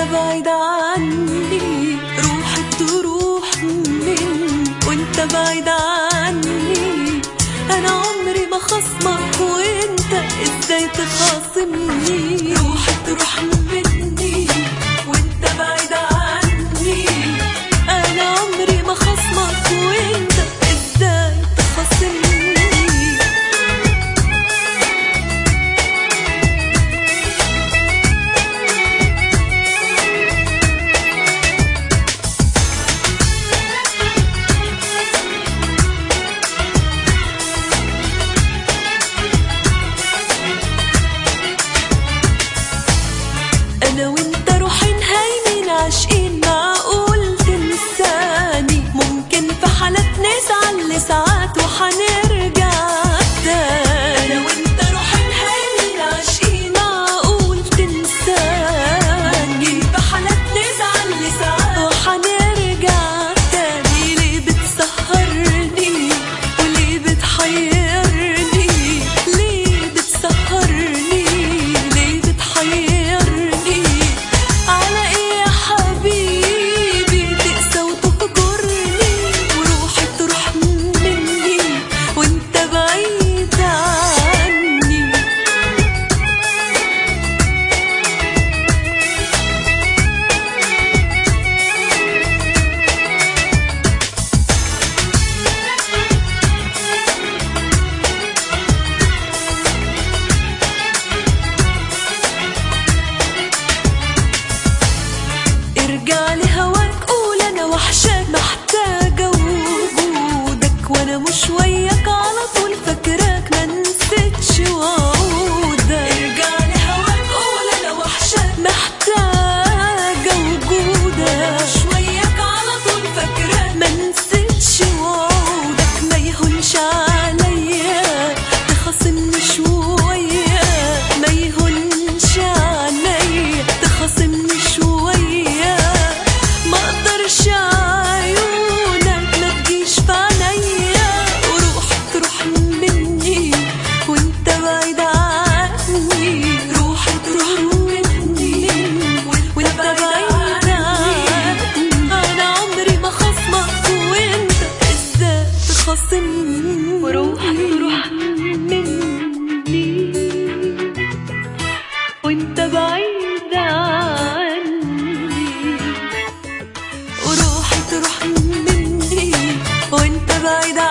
بعيد عني روحي تروح مني وانت بعيد عني انا عمري ما خصمك وانت ازاي تخاصمني روحي تروح مني وانت بعيد عني انا عمري ما خصمك وانت ازاي تخاصمني انا وانت روحين هايمين عاشقين معقول تنساني ممكن في حالات نزعل لساعات وحنرجع تاني انا وانت روحين هايمين عاشقين معقول تنساني في حالات نزعل لساعات وحنرجع تاني ليه بتسهرني وليه بتحيرني ليه بتسهرني ليه بتحيرني على ايه يا حبيبي تقسى وتهجرني وروحي تروح مني وانت بعيد عني ارجع لهواك قول انا وحشاك محتاجة وجودك وانا مش وياك على طول فاكراك ما نسيتش وعودك ارجع لهواك قول انا وحشاك محتاجة وجودك مش وياك على طول فاكراك ما نسيتش وعودك ما يهونش عليا تخاصمني شوية ما يهونش عليا تخاصمني شوية ما اقدرش عيونك ما تجيش في عينيا وروحك تروح مني وانت بعيد عني روحي تروح مني وانت بعيد عني انا عمري ما خصمك وانت ازاي تخاصمني وروحي تروح مني وانت بعيد عني وروحي تروح مني وانت بعيد